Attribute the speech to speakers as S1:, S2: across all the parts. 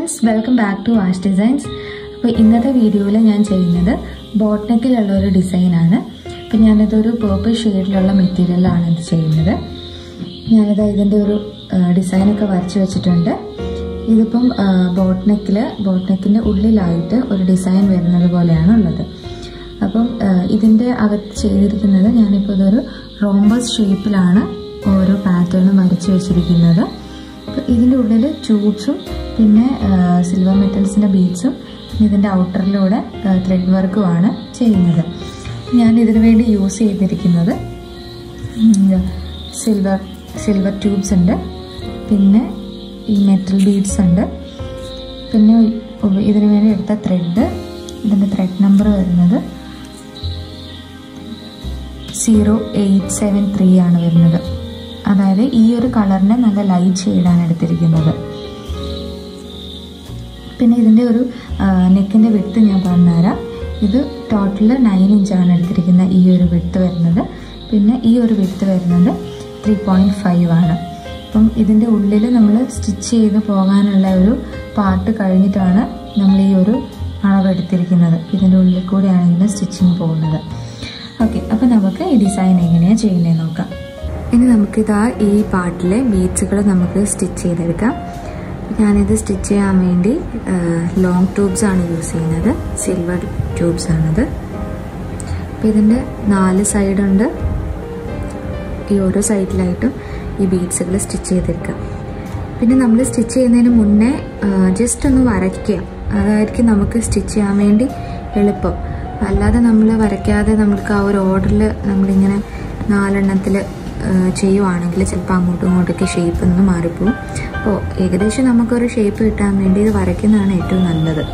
S1: friends welcome back to wash designs അപ്പോൾ ഇന്നത്തെ വീഡിയോയിൽ ഞാൻ ചെയ്യുന്നത് ബോട്ട്നെക്കിലുള്ള ഒരു ഡിസൈനാണ് അപ്പോൾ ഞാനിതൊരു പേർപ്പിൾ ഷെയ്ഡിലുള്ള മെറ്റീരിയലാണ് ഇത് ചെയ്യുന്നത് ഞാനിത് ഇതിൻ്റെ ഒരു ഡിസൈനൊക്കെ വരച്ച് വെച്ചിട്ടുണ്ട് ഇതിപ്പം ബോട്ട്നെക്കിൽ ബോട്ട്നെക്കിൻ്റെ ഉള്ളിലായിട്ട് ഒരു ഡിസൈൻ വരുന്നത് പോലെയാണ് ഉള്ളത് അപ്പം ഇതിൻ്റെ അകത്ത് ചെയ്തിരിക്കുന്നത് ഞാനിപ്പോൾ ഇതൊരു റോംബസ് ഷേപ്പിലാണ് ഓരോ പാറ്റേണും വരച്ച് വെച്ചിരിക്കുന്നത് ഇതിൻ്റെ ഉള്ളിൽ ട്യൂബ്സും പിന്നെ സിൽവർ മെറ്റൽസിൻ്റെ ബീഡ്സും ഇതിൻ്റെ ഔട്ടറിലൂടെ ത്രെഡ് വർക്കുമാണ് ചെയ്യുന്നത് ഞാൻ ഇതിനു വേണ്ടി യൂസ് ചെയ്തിരിക്കുന്നത് സിൽവർ സിൽവർ ട്യൂബ്സ് ഉണ്ട് പിന്നെ ഈ മെറ്റൽ ബീഡ്സ് ഉണ്ട് പിന്നെ ഇതിനു വേണ്ടി എടുത്ത ത്രെഡ് ഇതിൻ്റെ ത്രെഡ് നമ്പർ വരുന്നത് സീറോ എയ്റ്റ് സെവൻ ത്രീ ആണ് വരുന്നത് അതായത് ഈ ഒരു കളറിൻ്റെ നല്ല ലൈറ്റ് ഷെയ്ഡാണ് എടുത്തിരിക്കുന്നത് പിന്നെ ഇതിൻ്റെ ഒരു നെക്കിൻ്റെ വിട്ട് ഞാൻ പറഞ്ഞുതരാം ഇത് ടോട്ടൽ നയൻ ഇഞ്ചാണ് എടുത്തിരിക്കുന്ന ഈ ഒരു വിട്ട് വരുന്നത് പിന്നെ ഈ ഒരു വിട്ട് വരുന്നത് ത്രീ പോയിൻറ്റ് ഫൈവ് ആണ് അപ്പം ഇതിൻ്റെ ഉള്ളിൽ നമ്മൾ സ്റ്റിച്ച് ചെയ്ത് പോകാനുള്ള ഒരു പാർട്ട് കഴിഞ്ഞിട്ടാണ് നമ്മൾ ഈ ഒരു അളവെടുത്തിരിക്കുന്നത് ഇതിൻ്റെ ഉള്ളിൽ കൂടെയാണ് സ്റ്റിച്ചിങ് പോകുന്നത് ഓക്കെ അപ്പോൾ നമുക്ക് ഈ ഡിസൈൻ എങ്ങനെയാണ് ചെയ്യുന്നത് നോക്കാം ഇനി നമുക്കിതാ ഈ പാർട്ടിലെ ബീഡ്സുകൾ നമുക്ക് സ്റ്റിച്ച് ചെയ്തെടുക്കാം ഞാനിത് സ്റ്റിച്ച് ചെയ്യാൻ വേണ്ടി ലോങ് ട്യൂബ്സ് ആണ് യൂസ് ചെയ്യുന്നത് സിൽവർ ട്യൂബ്സ് ആണത് അപ്പോൾ ഇതിൻ്റെ നാല് സൈഡുണ്ട് ഈ ഓരോ സൈഡിലായിട്ടും ഈ ബീഡ്സുകൾ സ്റ്റിച്ച് ചെയ്തെടുക്കാം പിന്നെ നമ്മൾ സ്റ്റിച്ച് ചെയ്യുന്നതിന് മുന്നേ ജസ്റ്റ് ഒന്ന് വരയ്ക്കുക അതായിരിക്കും നമുക്ക് സ്റ്റിച്ച് ചെയ്യാൻ വേണ്ടി എളുപ്പം അല്ലാതെ നമ്മൾ വരയ്ക്കാതെ നമുക്ക് ആ ഒരു ഓർഡറിൽ നമ്മളിങ്ങനെ നാലെണ്ണത്തിൽ ചെയ്യുവാണെങ്കിൽ ചിലപ്പോൾ അങ്ങോട്ടും ഇങ്ങോട്ടൊക്കെ ഷേപ്പ് ഒന്ന് മാറിപ്പോവും അപ്പോൾ ഏകദേശം നമുക്കൊരു ഷേപ്പ് കിട്ടാൻ വേണ്ടി ഇത് വരയ്ക്കുന്നതാണ് ഏറ്റവും നല്ലത്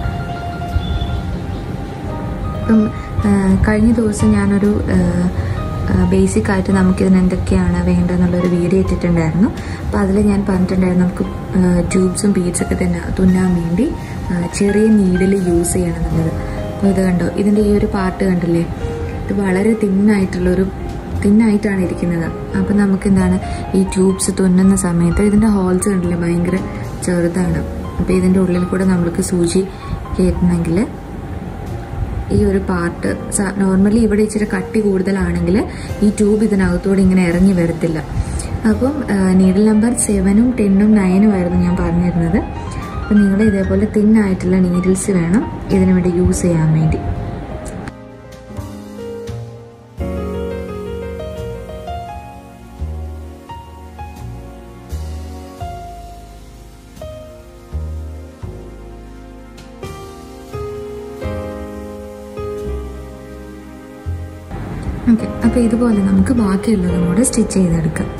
S1: ഇപ്പം കഴിഞ്ഞ ദിവസം ഞാനൊരു ബേസിക് ആയിട്ട് നമുക്കിതിന് എന്തൊക്കെയാണ് വേണ്ടതെന്നുള്ളൊരു വീഡിയോ ഇട്ടിട്ടുണ്ടായിരുന്നു അപ്പോൾ അതിൽ ഞാൻ പറഞ്ഞിട്ടുണ്ടായിരുന്നു നമുക്ക് ട്യൂബ്സും ബീഡ്സൊക്കെ തന്നെ തുന്നാൻ വേണ്ടി ചെറിയ നീഡിൽ യൂസ് ചെയ്യണം എന്നുള്ളത് അപ്പോൾ ഇത് കണ്ടോ ഇതിൻ്റെ ഈ ഒരു പാർട്ട് കണ്ടില്ലേ ഇത് വളരെ തിന്നായിട്ടുള്ളൊരു തിന്നായിട്ടാണ് ഇരിക്കുന്നത് അപ്പം നമുക്ക് എന്താണ് ഈ ട്യൂബ്സ് തുന്നുന്ന സമയത്ത് ഇതിൻ്റെ ഹോൾസ് കണ്ടില്ലേ ഭയങ്കര ചെറുതാണ് അപ്പോൾ ഇതിൻ്റെ ഉള്ളിൽ കൂടെ നമ്മൾക്ക് സൂചി കയറ്റണമെങ്കിൽ ഈ ഒരു പാർട്ട് നോർമലി ഇവിടെ ഇച്ചിരി കട്ടി കൂടുതലാണെങ്കിൽ ഈ ട്യൂബ് ഇതിനകത്തൂടെ ഇങ്ങനെ ഇറങ്ങി വരത്തില്ല അപ്പം നീഡിൽ നമ്പർ സെവനും ടെന്നും നയനും ആയിരുന്നു ഞാൻ പറഞ്ഞിരുന്നത് അപ്പം നിങ്ങൾ ഇതേപോലെ തിന്നായിട്ടുള്ള നീഡിൽസ് വേണം ഇതിനു വേണ്ടി യൂസ് ചെയ്യാൻ വേണ്ടി ഓക്കെ അപ്പോൾ ഇതുപോലെ നമുക്ക് ബാക്കിയുള്ളതും കൂടെ സ്റ്റിച്ച് ചെയ്തെടുക്കാം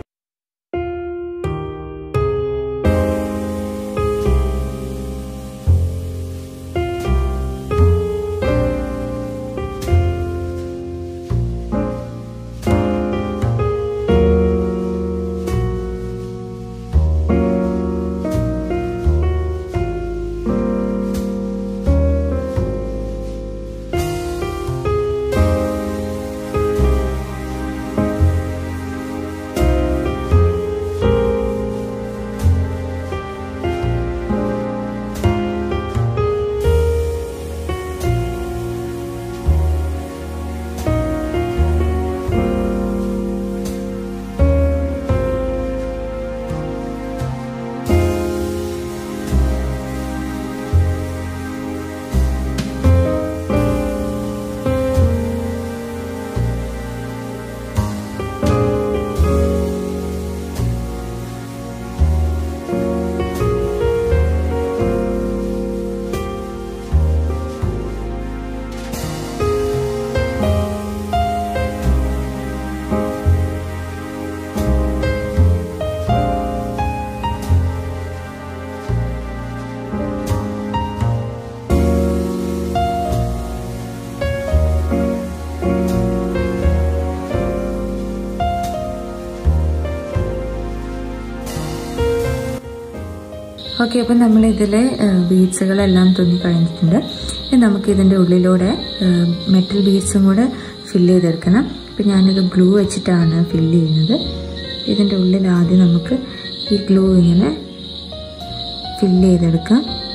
S1: ഓക്കെ അപ്പം നമ്മൾ ഇതിലെ ബീഡ്സുകളെല്ലാം തുന്നി കഴിഞ്ഞിട്ടുണ്ട് ഇനി നമുക്ക് ഇതിൻ്റെ ഉള്ളിലൂടെ മെറ്റൽ ബീഡ്സും കൂടെ ഫില്ല് ചെയ്തെടുക്കണം അപ്പം ഞാനിത് ഗ്ലൂ വെച്ചിട്ടാണ് ഫില്ല് ചെയ്യുന്നത് ഇതിൻ്റെ ഉള്ളിൽ ആദ്യം നമുക്ക് ഈ ഗ്ലൂ ഇങ്ങനെ ഫില്ല് ചെയ്തെടുക്കാം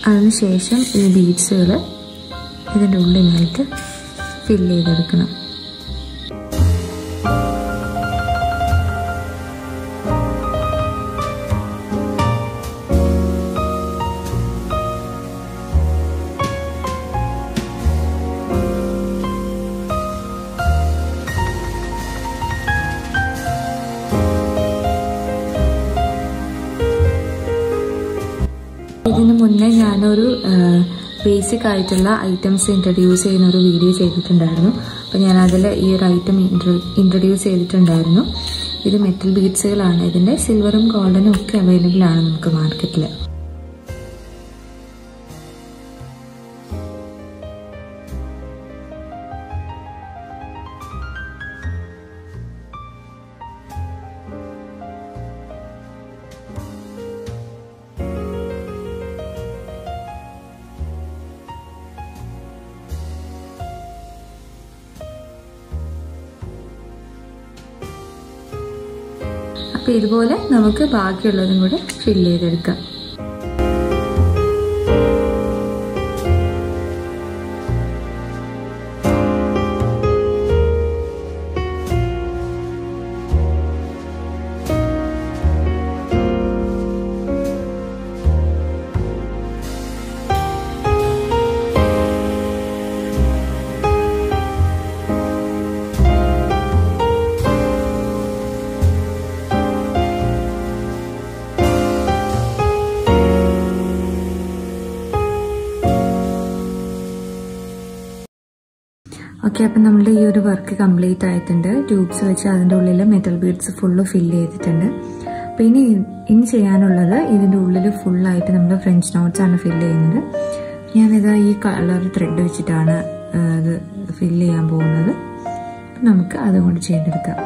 S1: അതിനുശേഷം ഈ ബീഡ്സുകൾ ഇതിൻ്റെ ഉള്ളിലായിട്ട് ഫില്ല് ചെയ്തെടുക്കണം ഇതിന് മുന്നേ ഞാനൊരു ബേസിക് ആയിട്ടുള്ള ഐറ്റംസ് ഇൻട്രൊഡ്യൂസ് ചെയ്യുന്ന ഒരു വീഡിയോ ചെയ്തിട്ടുണ്ടായിരുന്നു അപ്പോൾ ഞാൻ അതിൽ ഈ ഒരു ഐറ്റം ഇൻട്രൊഡ്യൂസ് ചെയ്തിട്ടുണ്ടായിരുന്നു ഇത് മെറ്റൽ ബീഡ്സുകളാണ് ഇതിൻ്റെ സിൽവറും ഗോൾഡനും ഒക്കെ അവൈലബിൾ ആണ് നമുക്ക് മാർക്കറ്റിൽ അപ്പോൾ ഇതുപോലെ നമുക്ക് ബാക്കിയുള്ളതും കൂടെ ഫില്ല് ചെയ്തെടുക്കാം ഓക്കെ അപ്പം നമ്മുടെ ഈ ഒരു വർക്ക് കംപ്ലീറ്റ് ആയിട്ടുണ്ട് ട്യൂബ്സ് വെച്ച് അതിൻ്റെ ഉള്ളിൽ മെറ്റൽ ബീഡ്സ് ഫുള്ള് ഫില്ല് ചെയ്തിട്ടുണ്ട് അപ്പം ഇനി ഇനി ചെയ്യാനുള്ളത് ഇതിൻ്റെ ഉള്ളിൽ ഫുള്ളായിട്ട് നമ്മൾ ഫ്രഞ്ച് നോട്ട്സ് ആണ് ഫില്ല് ചെയ്യുന്നത് ഞാനിത് ഈ കളർ ത്രെഡ് വെച്ചിട്ടാണ് അത് ഫില്ല് ചെയ്യാൻ പോകുന്നത് നമുക്ക് അതുകൊണ്ട് ചെയ്തെടുക്കാം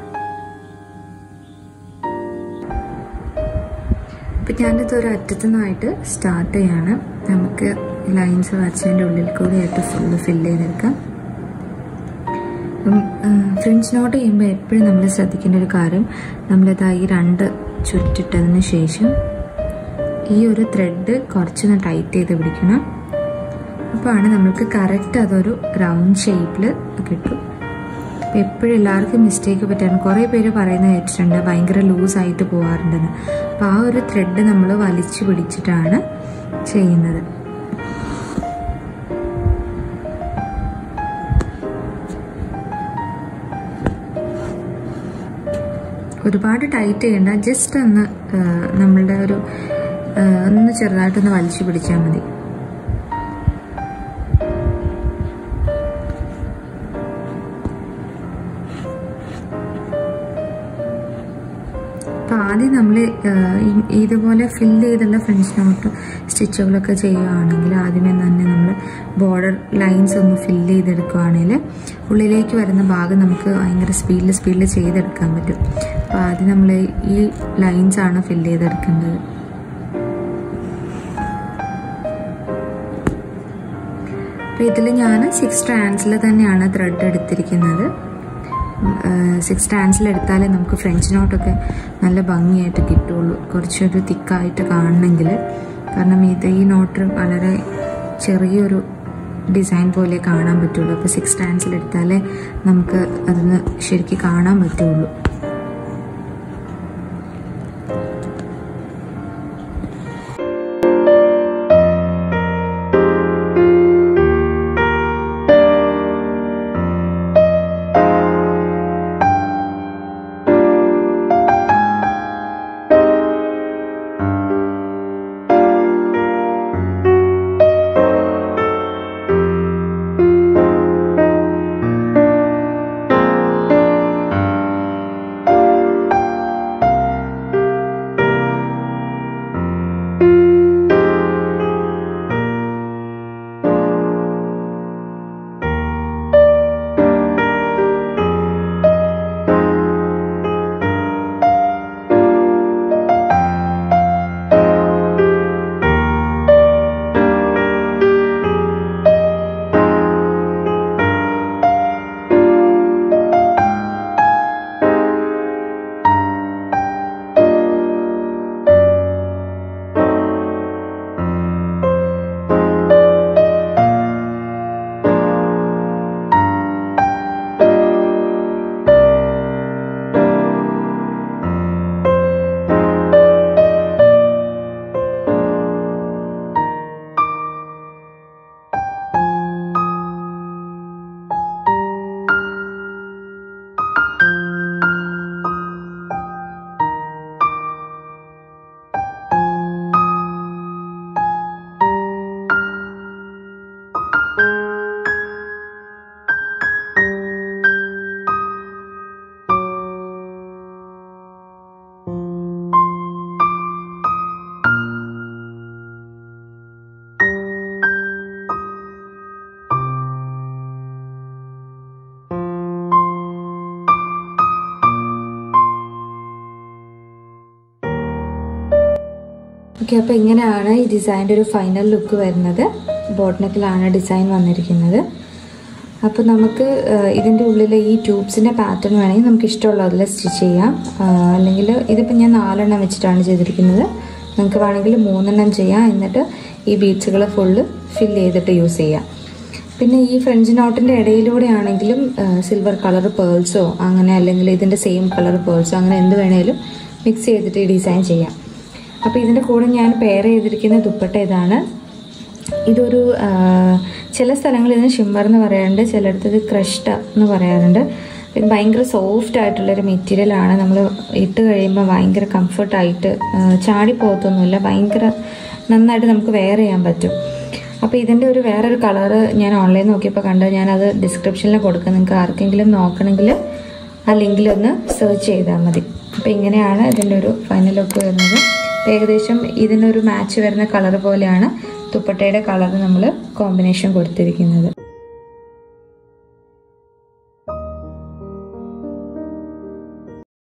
S1: അപ്പം ഞാനിത് ഒരു അറ്റത്തു നിന്നായിട്ട് സ്റ്റാർട്ട് ചെയ്യാണ് നമുക്ക് ലൈൻസ് വരച്ചതിൻ്റെ ഉള്ളിൽ കൂടിയായിട്ട് ഫുള്ള് ഫില്ല് ചെയ്തെടുക്കാം ഫ്രഞ്ച് നോട്ട് ചെയ്യുമ്പോൾ എപ്പോഴും നമ്മൾ ശ്രദ്ധിക്കേണ്ട ഒരു കാര്യം നമ്മളിത് ഈ രണ്ട് ചുറ്റിട്ടതിന് ശേഷം ഈ ഒരു ത്രെഡ് കുറച്ചൊന്ന് ടൈറ്റ് ചെയ്ത് പിടിക്കണം അപ്പോഴാണ് നമ്മൾക്ക് കറക്റ്റ് അതൊരു റൗണ്ട് ഷേപ്പിൽ കിട്ടും എപ്പോഴും എല്ലാവർക്കും മിസ്റ്റേക്ക് പറ്റാണ് കുറേ പേര് പറയുന്നത് കേട്ടിട്ടുണ്ട് ഭയങ്കര ലൂസായിട്ട് പോകാറുണ്ടെന്ന് അപ്പോൾ ആ ഒരു ത്രെഡ് നമ്മൾ വലിച്ചു പിടിച്ചിട്ടാണ് ചെയ്യുന്നത് ഒരുപാട് ടൈറ്റ് ചെയ്യണ്ട ജസ്റ്റ് ഒന്ന് നമ്മളുടെ ഒരു ഒന്ന് ചെറുതായിട്ടൊന്ന് വലിച്ചു പിടിച്ചാൽ മതി അപ്പം ആദ്യം നമ്മൾ ഇതുപോലെ ഫില്ല് ചെയ്തുള്ള ഫ്രഞ്ച് നോട്ട് സ്റ്റിച്ചുകളൊക്കെ ചെയ്യുകയാണെങ്കിൽ ആദ്യമേ തന്നെ നമ്മൾ ബോർഡർ ലൈൻസ് ഒന്ന് ഫില്ല് ചെയ്തെടുക്കുകയാണെങ്കിൽ ഉള്ളിലേക്ക് വരുന്ന ഭാഗം നമുക്ക് ഭയങ്കര സ്പീഡിൽ സ്പീഡിൽ ചെയ്തെടുക്കാൻ പറ്റും അപ്പോൾ ആദ്യം നമ്മൾ ഈ ലൈൻസ് ആണ് ഫില്ല് ചെയ്തെടുക്കേണ്ടത് അപ്പോൾ ഇതിൽ ഞാൻ സിക്സ് സ്ട്രാൻഡ്സിൽ തന്നെയാണ് ത്രെഡ് എടുത്തിരിക്കുന്നത് സിക്സ് സ്റ്റാൻഡ്സിൽ എടുത്താലേ നമുക്ക് ഫ്രഞ്ച് നോട്ടൊക്കെ നല്ല ഭംഗിയായിട്ട് കിട്ടുള്ളൂ കുറച്ചൊരു തിക്കായിട്ട് കാണണമെങ്കിൽ കാരണം ഇത് ഈ നോട്ട് വളരെ ചെറിയൊരു ഡിസൈൻ പോലെ കാണാൻ പറ്റുള്ളൂ അപ്പോൾ സിക്സ് സ്റ്റാൻഡ്സിൽ എടുത്താലേ നമുക്ക് അതിന് ശരിക്കും കാണാൻ പറ്റുള്ളൂ ഓക്കെ അപ്പോൾ ഇങ്ങനെയാണ് ഈ ഡിസൈൻ്റെ ഒരു ഫൈനൽ ലുക്ക് വരുന്നത് ബോട്ട്നെക്കിലാണ് ഡിസൈൻ വന്നിരിക്കുന്നത് അപ്പോൾ നമുക്ക് ഇതിൻ്റെ ഉള്ളിൽ ഈ ട്യൂബ്സിൻ്റെ പാറ്റേൺ വേണമെങ്കിൽ നമുക്ക് ഇഷ്ടമുള്ള അതിൽ സ്റ്റിച്ച് ചെയ്യാം ആ, അല്ലെങ്കിൽ ഇതിപ്പോൾ ഞാൻ നാലെണ്ണം വെച്ചിട്ടാണ് ചെയ്തിരിക്കുന്നത് നിങ്ങൾക്ക് വേണമെങ്കിൽ മൂന്നെണ്ണം ചെയ്യാം എന്നിട്ട് ഈ ബീഡ്സുകൾ ഫുള്ള് ഫില്ല് ചെയ്തിട്ട് യൂസ് ചെയ്യാം പിന്നെ ഈ ഫ്രഞ്ച് നോട്ടിൻ്റെ ഇടയിലൂടെ ആണെങ്കിലും സിൽവർ കളർ പേൾസോ അങ്ങനെ അല്ലെങ്കിൽ ഇതിൻ്റെ സെയിം കളർ പേൾസോ അങ്ങനെ എന്ത് വേണേലും മിക്സ് ചെയ്തിട്ട് ഈ ഡിസൈൻ ചെയ്യാം അപ്പോൾ ഇതിൻ്റെ കൂടെ ഞാൻ പെയർ ചെയ്തിരിക്കുന്ന ദുപ്പട്ട ഇതാണ് ഇതൊരു ആ, ചില സ്ഥലങ്ങളിൽ ഇതിന് ഷിമ്മർ എന്ന് പറയാറുണ്ട് ചിലയിടത്ത് ഇത് ക്രഷ്ഡ എന്ന് പറയാറുണ്ട് ഇത് ഭയങ്കര സോഫ്റ്റ് ആയിട്ടുള്ളൊരു മെറ്റീരിയലാണ് നമ്മൾ ഇട്ട് കഴിയുമ്പോൾ ഭയങ്കര കംഫർട്ടായിട്ട് ചാടി പോകത്തൊന്നുമില്ല ഭയങ്കര നന്നായിട്ട് നമുക്ക് വെയർ ചെയ്യാൻ പറ്റും അപ്പോൾ ഇതിൻ്റെ ഒരു വേറൊരു കളറ് ഞാൻ ഓൺലൈൻ നോക്കിയപ്പോൾ കണ്ടത് ഞാനത് ഡിസ്ക്രിപ്ഷനിൽ കൊടുക്കാം നിങ്ങൾക്ക് ആർക്കെങ്കിലും നോക്കണമെങ്കിൽ ആ ലിങ്കിലൊന്ന് സെർച്ച് ചെയ്താൽ മതി അപ്പോൾ ഇങ്ങനെയാണ് ഇതിൻ്റെ ഒരു ഫൈനൽ ലുക്ക് വരുന്നത് അപ്പോൾ ഏകദേശം ഇതിനൊരു മാച്ച് വരുന്ന കളർ പോലെയാണ് ദുപ്പട്ടയുടെ കളർ നമ്മൾ കോമ്പിനേഷൻ കൊടുത്തിരിക്കുന്നത്